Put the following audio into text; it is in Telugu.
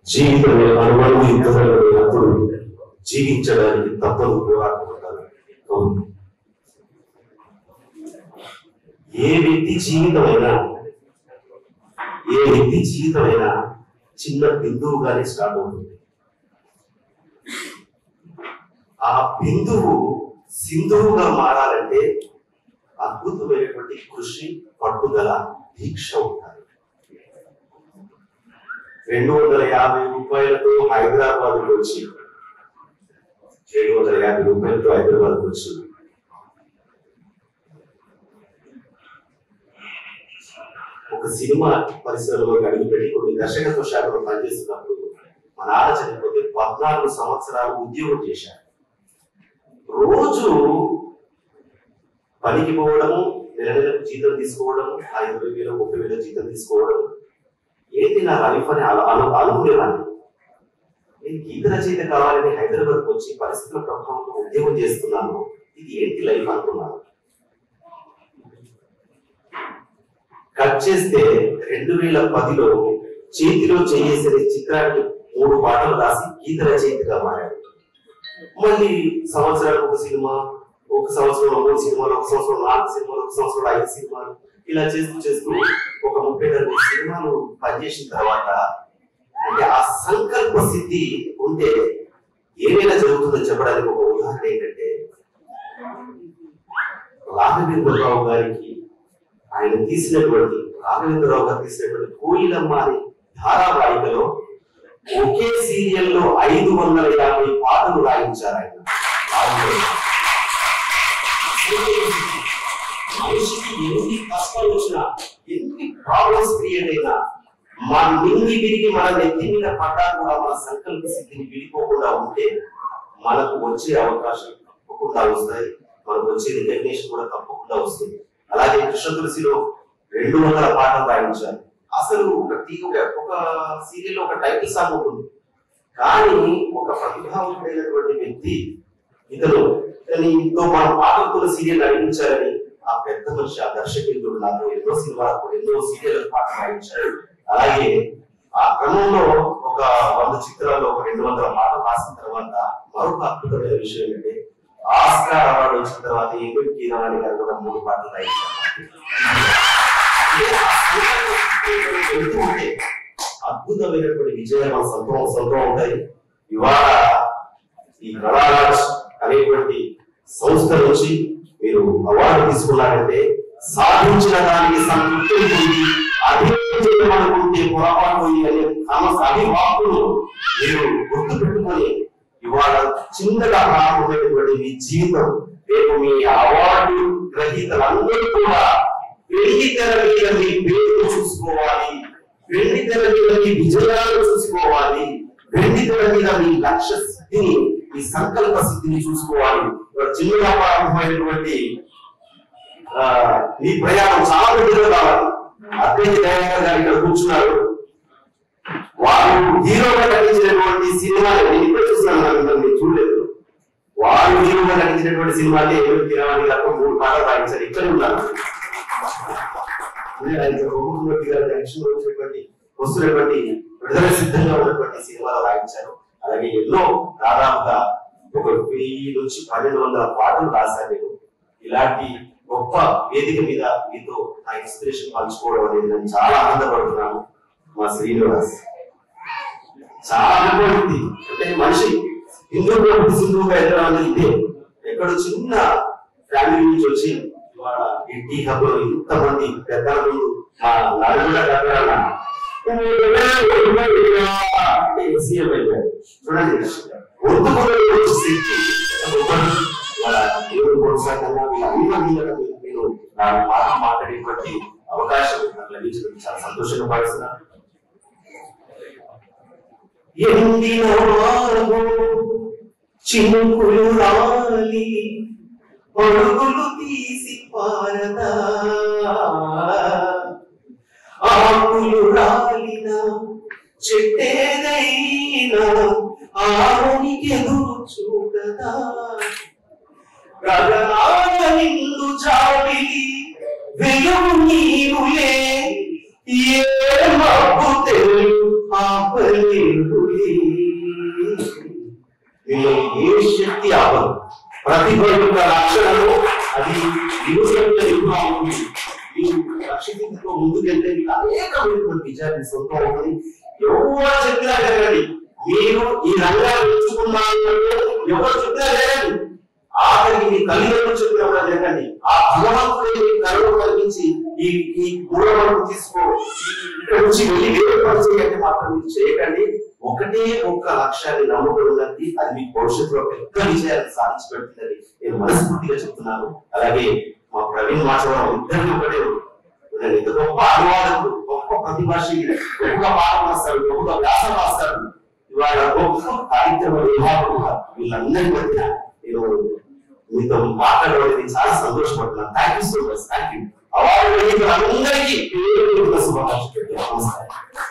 జీవితం అనుభవం యుద్ధమైనప్పుడు జీవించడానికి తప్పదు పోరాడుతుంటారు అవును ఏ వ్యక్తి జీవితమైనా ఏ వ్యక్తి జీవితమైనా చిన్న బిందువుగానే స్టార్ట్ అవుతుంది ఆ బిందువు సింధువుగా మారాలంటే అద్భుతమైనటువంటి కృషి పట్టుదల దీక్ష ఉండాలి రెండు వందల యాభై రూపాయలతో హైదరాబాద్ వచ్చి రెండు వందల యాభై రూపాయలతో హైదరాబాద్ వచ్చి ఒక సినిమా పరిశ్రమలో అడుగుపెట్టి కొన్ని దర్శకత్వ శాఖలో పనిచేస్తున్నప్పుడు మా నాన్న చనిపోతే పద్నాలుగు సంవత్సరాలు ఉద్యోగం చేశారు రోజు పనికి పోవడము నెల నెలకు జీతం తీసుకోవడం ఆ ఇరవై వేల ముప్పై వేల జీతం తీసుకోవడం ఏంటి నా లైఫ్ అని అలా అను అనుకునేవాడిని నేను గీత రచయిత కావాలని హైదరాబాద్కి వచ్చి పరిస్థితుల ప్రభావంలో ఉద్యోగం చేస్తున్నాను ఇది ఏంటి లైఫ్ అనుకున్నాను కట్ చేస్తే రెండు వేల పదిలో చేతిలో చేయేసే చిత్రానికి మూడు పాటలు రాసి గీత రచయితగా మారాడు మళ్ళీ సంవత్సరానికి ఒక సినిమా ఒక సంవత్సరంలో మూడు సినిమాలు ఒక సంవత్సరం నాలుగు సినిమాలు ఒక సంవత్సరంలో ఐదు సినిమాలు ఇలా చేస్తూ చేస్తూ ఒక ముప్పై నలభై సినిమాలు పనిచేసిన తర్వాత అంటే ఆ సంకల్ప సిద్ధి ఉంటే ఏమైనా జరుగుతుందో చెప్పడానికి ఒక ఉదాహరణ ఏంటంటే రాఘవేంద్రరావు గారికి ఆయన తీసినటువంటి రాఘవేంద్రరావు గారు తీసినటువంటి కోయిలమ్మ అనే ధారావాహికలో ఒకే సీరియల్లో ఐదు వందల యాభై పాటలు రాయించారు ఆయన రాఘవేంద్రరావు. మనిషికి ఎన్ని కష్టాలు వచ్చినా ఎన్ని ప్రాబ్లమ్స్ క్రియేట్ అయినా మన మింగి విరిగి మన నెత్తి మీద పడ్డా కూడా మన సంకల్ప సిద్ధిని విడిపోకుండా ఉంటే మనకు వచ్చే అవకాశం తప్పకుండా వస్తాయి మనకు వచ్చే రికగ్నేషన్ కూడా తప్పకుండా వస్తుంది అలాగే కృష్ణ తులసిలో రెండు వందల పాటలు రాయించారు అసలు ఒక టీ- ఒక- ఒక సీరియల్ ఒక టైటిల్ సాంగ్ ఉంటుంది కానీ ఒక ప్రతిభావంతుడైనటువంటి వ్యక్తి ఇతను ఇతనితో మన పాటలతో సీరియల్ నడిపించారని ఆ పెద్ద మనిషి ఆ దర్శకుడు నాకు ఎన్నో సినిమాలకు ఎన్నో సీరియల్ పాటలు రాయించారు అలాగే ఆ క్రమంలో ఒక వంద చిత్రాల్లో ఒక రెండు వందల పాటలు రాసిన తర్వాత మరొక అద్భుతమైన విషయం ఏంటంటే ఆస్కార్ అవార్డు వచ్చిన తర్వాత ఏమిటి కీరవాణి గారు కూడా మూడు పాటలు రాయించారు అంటే ఆ సంకల్పం వెళ్తూ ఉంటే అద్భుతమైనటువంటి విజయాలు మన సొంతం సొంతం ఉంటాయి ఇవాళ ఈ కళారాజ్ అనేటువంటి సంస్థ నుంచి మీరు అవార్డు తీసుకున్నారంటే సాధించిన దానికి సంతృప్తి ఉంటుంది అదే చేయమనుకుంటే పొరపాటు ఉంది అనే సమస్య అభివాకులు మీరు గుర్తు పెట్టుకొని ఇవాళ చిన్నగా ప్రారంభమైనటువంటి మీ జీవితం రేపు మీ అవార్డు గ్రహీతలందరూ కూడా వెండి తెర మీద మీ పేరు చూసుకోవాలి వెండి తెర మీద మీ విజయాలు చూసుకోవాలి వెండి తెర మీద మీ లక్ష్య సిద్ధిని మీ సంకల్ప సిద్ధిని చూసుకోవాలి ఇవాళ చిన్నగా ప్రారంభమైనటువంటి ఆ, మీ ప్రయాణం చాలా పెద్దగా కావాలి అద్వైత దయాకర్ గారు ఇక్కడ కూర్చున్నారు వారు హీరోగా నటించినటువంటి సినిమాలు నేను ఇప్పుడే చూస్తున్నాను నాకు ఇంకా మీరు చూడలేదు వారు హీరోగా నటించినటువంటి సినిమాలే ఎవరు కిరవాణి గారు మూడు పాటలు రాయించారు ఇక్కడే ఉన్నారు అదే ఆయన బొమ్మూర్తి గారు దక్షిణ వచ్చినటువంటి వస్తున్నటువంటి విడుదల సిద్ధంగా ఉన్నటువంటి సినిమాలు రాయించారు అలాగే ఎన్నో దాదాపుగా ఒక వెయ్యి నుంచి పన్నెండు వందల పాటలు రాశాను నేను ఇలాంటి గొప్ప వేదిక మీద మీతో నా ఇన్స్పిరేషన్ పంచుకోవడం అనేది నేను చాలా ఆనందపడుతున్నాను మా శ్రీనివాస్ చాలా గొప్ప వ్యక్తి అంటే మనిషి హిందూ పుట్టి సింధువుగా ఎదగడం అనేది ఇదే ఎక్కడో చిన్న ఫ్యామిలీ నుంచి వచ్చి ఇవాళ ఈ టీ హబ్ లో ఇంతమంది పెద్దల ముందు మా నలుగుల దగ్గర సీఎం అయిపోయారు చూడండి ఒంటు కూడా శక్తి వాళ్ళ దేవుడు కొనసాగంగా వీళ్ళందరూ వీళ్ళకి మీరు నా మాట మాట్లాడేటువంటి అవకాశం నాకు లభించడం చాలా సంతోషంగా భావిస్తున్నాను ఎండిన వాగు చినుకులు రాలి పరుగులు తీసి పారదా ఆకులు రాలిన చెట్టేదైనా ఆవునికి ఎదురు చూడదా గగనాల నిండు జాబిలి వెలుగు నీరులే ఏ మబ్బు తెలు ఆపలేనులే. మిమ్మల్ని ఏ శక్తి ఆపదు ప్రతిభ యొక్క లక్షణము అది యువకుల విభాగం మీరు రక్షితులతో ముందుకెళ్తే మీకు అనేకమైనటువంటి విజయాన్ని సొంతం అవుతుంది ఎవరు చెప్పినా జరగండి మీరు ఈ రంగాన్ని ఎంచుకున్నారు ఎవరు చెప్పినా జరగండి ఆఖరికి మీ తల్లిదండ్రులు చెప్పినా కూడా జరగండి ఆ భగవంతుడే మీ కరువు కల్పించి ఈ ఈ మూలవరకు తీసుకో ఈ- ఇక్కడ నుంచి వెళ్ళి వేరే పని చేయండి మాత్రం మీరు చేయకండి ఒకటే ఒక్క లక్ష్యాన్ని నమ్ముకుని ఉన్నది అది మీ భవిష్యత్తులో పెద్ద విజయాన్ని సాధించి పెడుతుందని నేను మనస్ఫూర్తిగా చెప్తున్నాను అలాగే మా ప్రవీణ్ మాచవరం ఇద్దరిని ఒకటే చూడండి, ఇంత గొప్ప అనువాదకుడు గొప్ప ప్రతిభాశీలి గొప్ప పాఠం రాస్తాడు గొప్ప వ్యాసం రాస్తాడు ఇవాళ గొప్ప కార్యక్రమ నిర్వాహకుడుగా వీళ్ళందరి మధ్య నేను మీతో మాట్లాడడం చాలా సంతోషపడుతున్నాను thank you so much thank you award అందరికీ పేరు పేరున శుభాకాంక్షలు నమస్కారం